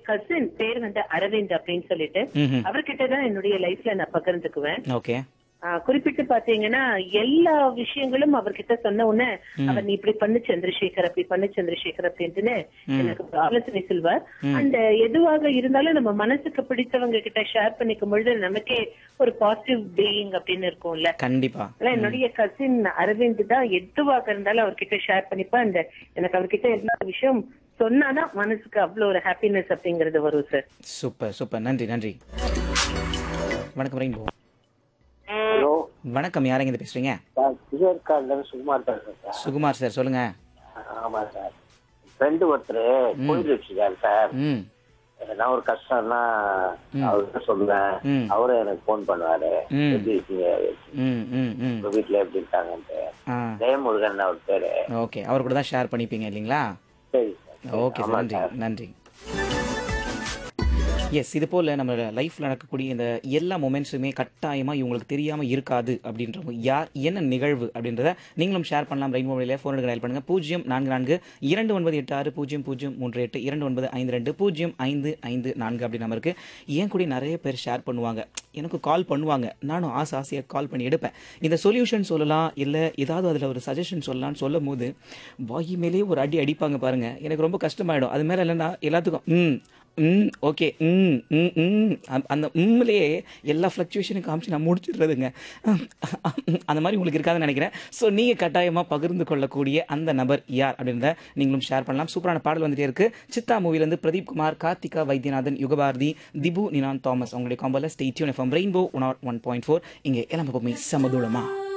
Cousin பேர் வந்து அரவிந்த் அப்படின்னு சொல்லிட்டு ம்ஹும். அவர்கிட்ட தான் என்னுடைய லைஃப்ல நான் பகிர்ந்துக்குவேன் ஓகே ஆஹ் குறிப்பிட்டு பாத்தீங்கன்னா எல்லா விஷயங்களும் அவர்கிட்ட சொன்ன உடனே அவர் நீ இப்படி பண்ணு சந்திரசேகர் அப்படி பண்ணு சந்திரசேகர் அப்படின்ட்டுன்னு எனக்கு ஒரு ஆலோசனை சொல்வார் அந்த எதுவாக இருந்தாலும் நம்ம மனசுக்கு பிடித்தவங்க கிட்ட ஷேர் பண்ணிக்கும் பொழுது நமக்கே ஒரு பாசிட்டிவ் பீயிங் அப்படின்னு இருக்கும்ல கண்டிப்பா அதான் என்னுடைய கசின் அரவிந்த் தான் எதுவாக இருந்தாலும் அவர்கிட்ட ஷேர் பண்ணிப்பேன் அந்த எனக்கு அவர்கிட்ட எல்லா விஷயம் சொன்னாதான் மனசுக்கு அவ்வளவு ஒரு ஹாப்பினஸ் அப்படிங்கறது வரும் சார் சூப்பர் சூப்பர் நன்றி நன்றி வணக்கம் ரெயின்போ ஹலோ வணக்கம் யாருங்க இது பேசுறீங்க சார் விஜயகார்லேருந்து சுகுமார் பேசுறேன் சார் சுகுமார் சார் சொல்லுங்க ஆமா சார் ஃப்ரெண்டு ஒருத்தர் கோயில் வச்சுக்காரு சார் ம் எதனா ஒரு கஷ்டம்னா அவர்கிட்ட சொல்லுவேன் ம். அவரும் எனக்கு ஃபோன் பண்ணுவாரு ம். எப்படி இருக்கீங்க ம் ம் ம் உங்க வீட்டுல எப்படி இருக்காங்கன்ட்டு ஆ ஜெயமுருகன் அவர் பேரு ஓகே அவர் கூட தான் ஷேர் பண்ணிப்பீங்க இல்லைங்களா சரி சார் ஓகே சார் நன்றி நன்றி எஸ் இது போல் நம்ம லைஃப்பில் நடக்கக்கூடிய இந்த எல்லா மொமெண்ட்ஸுமே கட்டாயமாக இவங்களுக்கு தெரியாமல் இருக்காது அப்படின்றவங்க யார் என்ன நிகழ்வு அப்படின்றத நீங்களும் ஷேர் பண்ணலாம் ரெயின் மொபைலில் ஃபோன் எடுக்க டயல் பண்ணுங்கள் பூஜ்ஜியம் நான்கு நான்கு இரண்டு ஒன்பது எட்டு ஆறு பூஜ்ஜியம் பூஜ்ஜியம் மூன்று எட்டு இரண்டு ஒன்பது ஐந்து ரெண்டு பூஜ்ஜியம் ஐந்து ஐந்து நான்கு அப்படி நம்பருக்கு ஏன் கூட நிறைய பேர் ஷேர் பண்ணுவாங்க எனக்கு கால் பண்ணுவாங்க நானும் ஆசை ஆசையாக கால் பண்ணி எடுப்பேன் இந்த சொல்யூஷன் சொல்லலாம் இல்லை ஏதாவது அதில் ஒரு சஜஷன் சொல்லலாம்னு சொல்லும் போது வாயி மேலேயே ஒரு அடி அடிப்பாங்க பாருங்க எனக்கு ரொம்ப கஷ்டமாயிடும் அது மேலே இல்லைன்னா எல்லாத்துக்கும் ம் ம் ஓகே ம் ம் ம் அந்த- அந்த உம்லேயே எல்லா ஃப்ளக்சுவேஷனும் காமிச்சு நான் முடிச்சிடுறதுங்க அந்த மாதிரி உங்களுக்கு இருக்காதுன்னு நினைக்கிறேன் ஸோ நீங்கள் கட்டாயமாக பகிர்ந்து கொள்ளக்கூடிய அந்த நபர் யார் அப்படின்றத நீங்களும் ஷேர் பண்ணலாம் சூப்பரான பாடல் வந்துட்டே இருக்கு சித்தா மூவிலேருந்து பிரதீப் குமார் கார்த்திகா வைத்தியநாதன் யுகபாரதி திபு நினான் தாமஸ் அவங்களுடைய காம்போல stay tuned FM Rainbow one one point four இங்கே எல்லாம் எப்பவுமே சமதூளமா